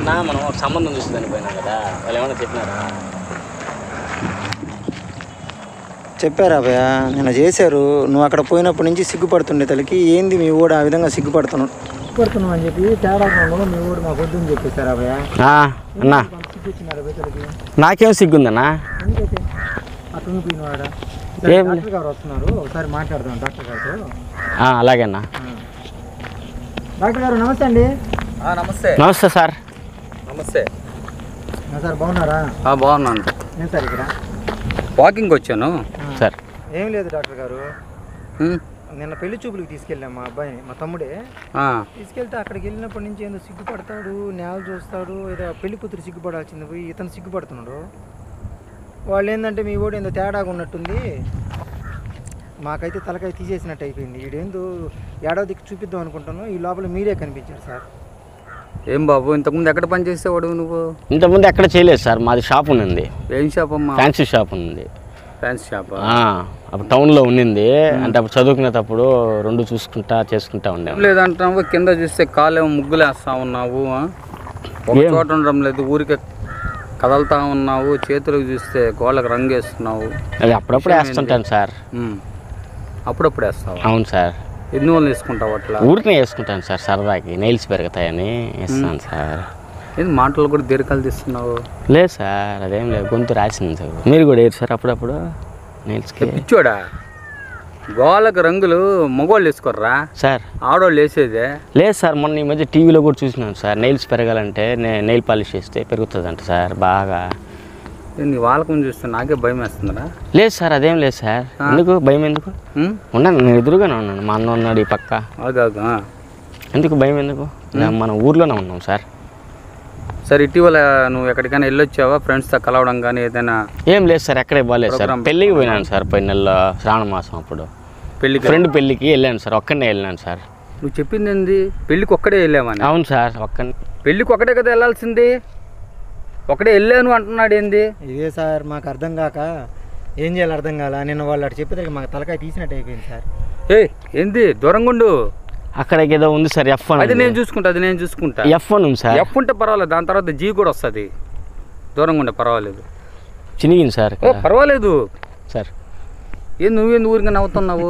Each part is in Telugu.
మొన్న మనం ఒక సంబంధం చూసి చనిపోయినాం కదా వాళ్ళు ఏమైనా చెప్పినారా చెప్పారా భయ నిన్న చేశారు నువ్వు అక్కడ పోయినప్పటి నుంచి సిగ్గుపడుతుండే తల్లికి ఏంది మీ ఊడు ఆ విధంగా సిగ్గుపడుతున్నావు సిగ్గుపడుతున్నావు అని చెప్పి తేడా మీ ఊడు మాకు వద్దని చెప్పేశారా భయ ఆ, అన్నా సిగ్గు వచ్చినారా బయటకి నాకేం సిగ్గుందన్నా ఎందుకైతే అట్లా పోయినవాడ ఏం లే. డాక్టర్ గారు వస్తున్నారు ఒకసారి మాట్లాడదాం డాక్టర్ గారితో ఆ, అలాగే అన్నా డాక్టర్ గారు నమస్తే అండి నమస్తే నమస్తే సార్ నమస్తే సార్ బాగున్నారా బాగున్నాను నేను సార్ ఇక్కడ వాకింగ్ వచ్చాను సార్ ఏం లేదు డాక్టర్ గారు ఉమ్, నిన్న పెళ్లి చూపులకు తీసుకెళ్ళాం మా అబ్బాయిని మా తమ్ముడే ఆ, తీసుకెళ్తే అక్కడికి వెళ్ళినప్పటి నుంచి ఏదో సిగ్గుపడతాడు నేల చూస్తాడు ఏదో పెళ్లి కూతురు సిగ్గుపడాల్సింది పోయి ఇతను సిగ్గుపడుతున్నాడు వాళ్ళు ఏంటంటే మీ ఓడి ఏందో తేడాగా ఉన్నట్టుంది మాకైతే తలకాయ తీసేసినట్టు అయిపోయింది ఈడేందో ఏడాదికి దిక్కు చూపిద్దాం అనుకుంటాను ఈ లోపల మీరే కనిపించారు సార్ ఏం బాబు ఇంతకుముందు ఎక్కడ పని చేసేవాడు నువ్వు ఇంతకుముందు ఎక్కడ చేయలేదు సార్ మాది షాప్ ఉన్నింది ఏం షాప్ అమ్మా ఫ్యాన్సీ షాప్ ఉంది ఫ్యాన్స్ షాప్ ఆ, అప్పుడు టౌన్లో ఉన్నింది అంటే అప్పుడు చదువుకునేటప్పుడు రెండు చూసుకుంటా చేసుకుంటా ఏం ఉండేవాళ్ళం లేదంటున్నావు కింద చూస్తే కాలేమో ముగ్గులేస్తా ఉన్నావు ఆ? ఒక ఏం? చోట ఉండడం లేదు ఊరికే కదలుతా ఉన్నావు చేతులకు చూస్తే గోళ్ళకి రంగు వేస్తున్నావు అది అప్పుడప్పుడు వేస్తుంటాను సార్ ఉమ్. అప్పుడప్పుడు వేస్తావు అవును సార్ ఎన్ని రోజులు తీసుకుంటావు అట్లా ఊరికే వేసుకుంటాను సార్ సరదాకి నెయిల్స్ పెరుగుతాయని వేస్తాను సార్ ఏంది మాటలు కూడా దీర్ఘాలు తీస్తున్నావు లేదు సార్ అదేం లేదు గొంతు రాసింది సార్ మీరు కూడా వేరు సార్ అప్పుడప్పుడు నెయిల్స్కి పిచ్చోడా గోళ్ళకి రంగులు మగవాళ్ళు వేసుకోర్రా సార్ ఆడవాళ్ళు వేసేదే లేదు సార్ మొన్న ఈ మధ్య టీవీలో కూడా చూసినాను సార్ నెయిల్స్ పెరగాలంటే నే- నెయిల్ పాలిష్ చేస్తే పెరుగుతుందంట సార్ బాగా నీ వాళ్ళకం చూస్తే నాకే భయం వేస్తుందిరా లేదు సార్ అదేం లేదు సార్ ఎందుకు భయం ఎందుకు ఉమ్? ఉన్నాను నేను ఎదురుగానే ఉన్నాను మా అన్న ఉన్నాడు ఈ పక్క ఆగు ఆగు, ఆ. ఎందుకు భయం ఎందుకు ఇలా మన ఊర్లోనే ఉన్నాం సార్ సరే ఇటీవల నువ్వు ఎక్కడికైనా వెళ్ళొచ్చావా ఫ్రెండ్స్తో కలవడం కానీ ఏదైనా ఏం లేదు సార్ ఎక్కడే బాగాలేదు సార్ Program పెళ్ళికి పోయినాను సార్ పోయిన నెలలో శ్రావణ మాసం అప్పుడు పెళ్ళికి ఫ్రెండ్ పెళ్ళికి వెళ్ళాను సార్ ఒక్కనే వెళ్ళాను సార్ నువ్వు చెప్పింది ఏంది పెళ్ళికి ఒక్కడే వెళ్ళామని అవును సార్ ఒక్క పెళ్ళికి ఒకటే కదా వెళ్ళాల్సింది ఒకడే వెళ్ళాను అంటున్నాడు ఏంది ఇదే సార్ మాకు అర్థం కాక ఏం చేయాలి అర్థం కాల నిన్న వాళ్ళు అటు చెప్పేసరికి మాకు తలకాయ తీసినట్టు అయిపోయింది సార్ ఏ ఏంది దూరంగా ఉండు అక్కడికి ఏదో ఉంది సార్ ఎఫ్ అది వన్ నేను చూసుకుంటా అది నేను చూసుకుంటా ఎఫ్ వన్ ఉంది సార్ ఎఫ్ ఉంటే పర్వాలేదు దాని తర్వాత జీ కూడా వస్తుంది దూరంగా ఉండే పర్వాలేదు చినిగింది సార్ ఓ పర్వాలేదు సార్ ఏం నువ్వేంది ఊరిగా నవ్వుతున్నావు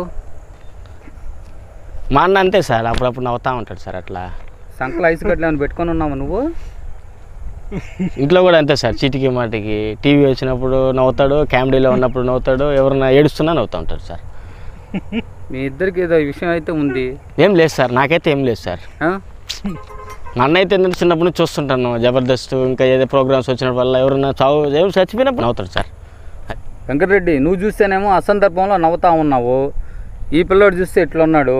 మా అన్న అంతే సార్ అప్పుడప్పుడు నవ్వుతా ఉంటాడు సార్ అట్లా సంకల ఐస్ గడ్డలు ఏమైనా పెట్టుకొని ఉన్నావు నువ్వు ఇంట్లో కూడా అంతే సార్ చీటికి మాటికి టీవీ వచ్చినప్పుడు నవ్వుతాడు కామెడీలో ఉన్నప్పుడు నవ్వుతాడు ఎవరైనా ఏడుస్తున్నా నవ్వుతూ ఉంటాడు సార్ మీ ఇద్దరికి ఏదో విషయం అయితే ఉంది ఏం లేదు సార్ నాకైతే ఏం లేదు సార్ ఆ? మా అన్న అయితే నేను చిన్నప్పటి నుంచి చూస్తుంటాను జబర్దస్త్ ఇంకా ఏదో ప్రోగ్రామ్స్ వచ్చినప్పుడు వల్ల ఎవరైనా చావు ఎవరు చచ్చిపోయినప్పుడు నవ్వుతాడు సార్ వెంకటరెడ్డి నువ్వు చూస్తేనేమో అసందర్భంలో నవ్వుతా ఉన్నావు ఈ పిల్లోడు చూస్తే ఇట్లా ఉన్నాడు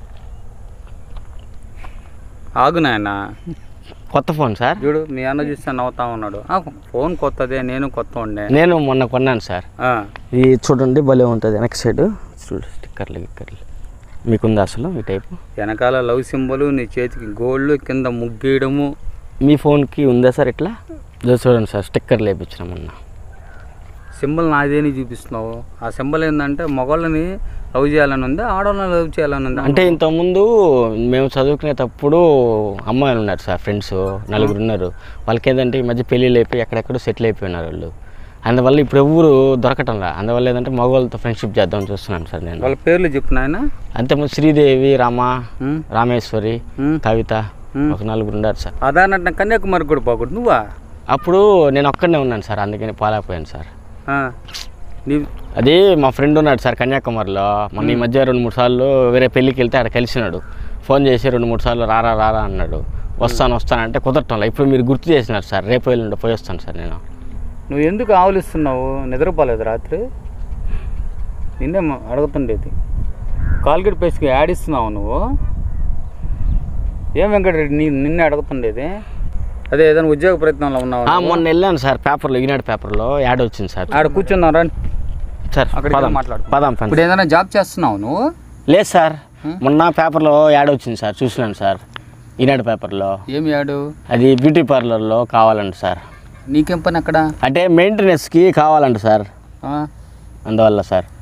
ఆగు నాయన కొత్త ఫోన్ సార్ చూడు మీ అన్న చూస్తే నవ్వుతా ఉన్నాడు ఆ, ఫోన్ కొత్తదే నేను కొత్త ఉండే నేను మొన్న కొన్నాను సార్ ఆ, ఇది చూడండి భలే ఉంటుంది వెనక్ సైడ్ చూడు స్టిక్కర్లు గిక్కర్లు మీకుందా అసలు ఈ టైపు వెనకాల లవ్ సింబల్ నీ చేతికి గోల్డ్ కింద ముగ్గేయడము మీ ఫోన్కి ఉందా సార్ ఇట్లా ఇదో చూడండి సార్ స్టిక్కర్లు వేయించినాం మొన్న సింబల్ నాదేని చూపిస్తున్నావు ఆ సింబల్ ఏంటంటే మగవాళ్ళని లవ్ చేయాలని ఉంది ఆడవాళ్ళని లవ్ చేయాలని ఉంది అంటే ఇంతకుముందు మేము చదువుకునేటప్పుడు అమ్మాయిలు ఉన్నారు సార్ ఫ్రెండ్స్ నలుగురు ఉన్నారు వాళ్ళకి ఏంటంటే ఈ మధ్య పెళ్ళిళ్ళు అయిపోయి ఎక్కడెక్కడో సెటిల్ అయిపోయినారు వాళ్ళు అందువల్ల ఇప్పుడు ఎవరు దొరకటం రా అందువల్ల ఏంటంటే మగవాళ్ళతో ఫ్రెండ్షిప్ చేద్దామని చూస్తున్నాను సార్ నేను వాళ్ళ పేర్లు చెప్పు నాయన అంతకుముందు శ్రీదేవి రామ ఉమ్, రామేశ్వరి ఉమ్. కవిత ఉమ్. ఒక నలుగురు ఉన్నారు సార్ అదానంటే కన్యాకుమారి కూడా పోకూడదు నువ్వా అప్పుడు నేను ఒక్కడనే ఉన్నాను సార్ అందుకని పాలైపోయాను సార్ ఆ, నీ అదే మా ఫ్రెండ్ ఉన్నాడు సార్ కన్యాకుమారిలో మొన్న ఈ మధ్య రెండు మూడు సార్లు వేరే పెళ్ళికి వెళ్తే ఆడ కలిసినాడు ఫోన్ చేసి రెండు మూడు సార్లు రారా రారా అన్నాడు వస్తాను వస్తాను అంటే కుదరటంలా ఇప్పుడు మీరు గుర్తు చేసినారు సార్ రేపు వెళ్ళండి పోయి వస్తాను సార్ నేను నువ్వు ఎందుకు ఆవులిస్తున్నావు నిద్రపోలేదు రాత్రి నిన్నే మ- అడుగుతుండేది కాల్గేట్ పేస్ట్కి యాడ్ ఇస్తున్నావు నువ్వు ఏం వెంకటరెడ్డి నీ నిన్నే అడుగుతుండేది అదే ఏదైనా ఉద్యోగ ప్రయత్నంలో ఉన్నావు ఆ, నువ్వు? మొన్న వెళ్ళాను సార్ పేపర్లో ఈనాడు పేపర్లో యాడ్ వచ్చింది సార్ ఆడ కూర్చున్నావు రా సార్ అక్కడికి పదాం మాట్లాడు. పదాం పని ఇప్పుడు ఏదైనా జాబ్ చేస్తున్నావు నువ్వు లేదు సార్ మొన్న పేపర్లో యాడ్ వచ్చింది సార్ చూసినాను సార్ ఈనాడు పేపర్లో ఏం యాడు అది బ్యూటీ పార్లర్లో కావాలంట సార్ నీకేం పని అక్కడ అంటే మెయింటెనెన్స్కి కావాలంట సార్ ఆ? అందువల్ల సార్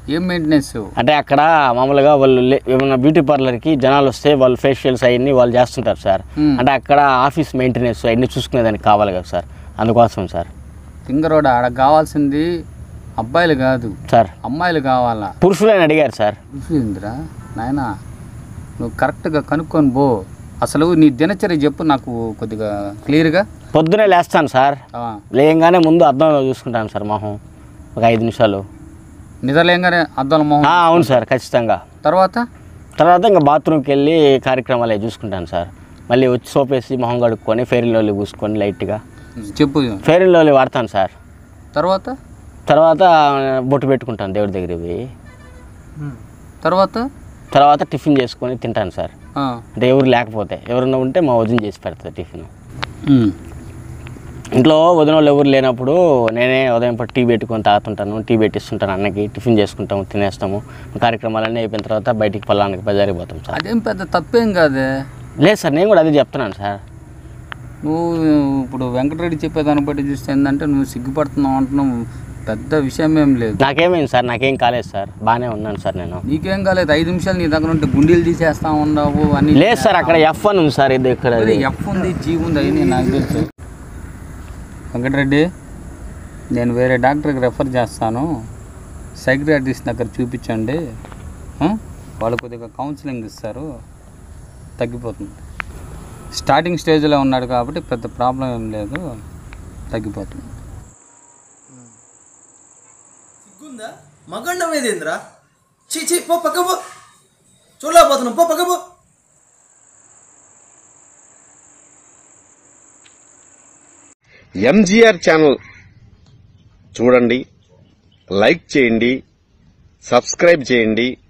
ఏం మెయింటెనెన్స్ అంటే అక్కడ మామూలుగా వాళ్ళు లే- ఏమన్నా బ్యూటీ పార్లర్కి జనాలు వస్తే వాళ్ళు ఫేషియల్స్ అవన్నీ వాళ్ళు చేస్తుంటారు సార్ Hmm. అంటే అక్కడ ఆఫీస్ మెయింటెనెన్స్ అవన్నీ చూసుకునేదానికి కావాలి కదా సార్ అందుకోసం సార్ సింగరోడ ఆడ కావాల్సింది అబ్బాయిలు కాదు సార్ అమ్మాయిలు కావాలా పురుషులని అడిగారు సార్ చూసిందిరా నాయనా నువ్వు కరెక్ట్గా కనుక్కొని పో అసలు నీ దినచర్య చెప్పు నాకు కొద్దిగా క్లియర్గా పొద్దునే లేస్తాను సార్ లేయంగానే ముందు అద్దంలో చూసుకుంటాను సార్ మొహం ఒక ఐదు నిమిషాలు నిద్రలేంగానే అద్దాల మొహం ఆ, అవును సార్ ఖచ్చితంగా తర్వాత తర్వాత ఇంకా బాత్రూమ్కి వెళ్ళి కార్యక్రమాలు అవి చూసుకుంటాను సార్ మళ్ళీ వచ్చి సోపేసి మొహం కడుక్కొని ఫెయిర్ అండ్ లవ్లీ పూసుకొని లైట్గా చెప్పు ఫెయిర్ అండ్ లవ్లీ వాడతాను సార్ తర్వాత తర్వాత బొట్టు పెట్టుకుంటాను దేవుడి దగ్గర పోయి తర్వాత తర్వాత టిఫిన్ చేసుకొని తింటాను సార్ ఆ. అంటే ఎవరు లేకపోతే ఎవరన్నా ఉంటే మా వదిన చేసి పెడతారు టిఫిన్ ఉమ్. ఇంట్లో వదిన వాళ్ళు ఎవరు లేనప్పుడు నేనే ఉదయం పూట టీ పెట్టుకొని తాగుతుంటాను టీ పెట్టిస్తుంటాను అన్నకి టిఫిన్ చేసుకుంటాము తినేస్తాము కార్యక్రమాలన్నీ అయిపోయిన తర్వాత బయటికి పొలానికి బజారికి పోతాం సార్ అదేం పెద్ద తప్పేం కాదే లేదు సార్ నేను కూడా అదే చెప్తున్నాను సార్ నువ్వు ఇప్పుడు వెంకటరెడ్డి చెప్పేదాన్ని బట్టి చూస్తే ఏంటంటే నువ్వు సిగ్గుపడుతున్నావు అంటున్నావు పెద్ద విషయం ఏం లేదు నాకేమైంది సార్ నాకేం కాలేదు సార్ బాగానే ఉన్నాను సార్ నేను నీకేం కాలేదు ఐదు నిమిషాలు నీ దగ్గర ఉంటే గుండీలు తీసేస్తా ఉండవు అని లేదు సార్ అక్కడ ఎఫ్ అని ఉంది సార్ ఇది ఇక్కడ ఎఫ్ ఉంది జీ ఉంది అవి నాకు తెలుసు వెంకటరెడ్డి నేను వేరే డాక్టర్కి రెఫర్ చేస్తాను సైక్రియాటిస్ట్ దగ్గర చూపించండి ఆ? వాళ్ళు కొద్దిగా కౌన్సిలింగ్ ఇస్తారు తగ్గిపోతుంది స్టార్టింగ్ స్టేజ్లో ఉన్నాడు కాబట్టి పెద్ద ప్రాబ్లం ఏం లేదు తగ్గిపోతుంది సిగ్గుందా మగండం ఏదేంద్రా చీ చీ పో పక్క పో చూడలేకపోతున్నాం పో పక్క పో ఎంజీఆర్ ఛానల్ చూడండి లైక్ చేయండి సబ్స్క్రైబ్ చేయండి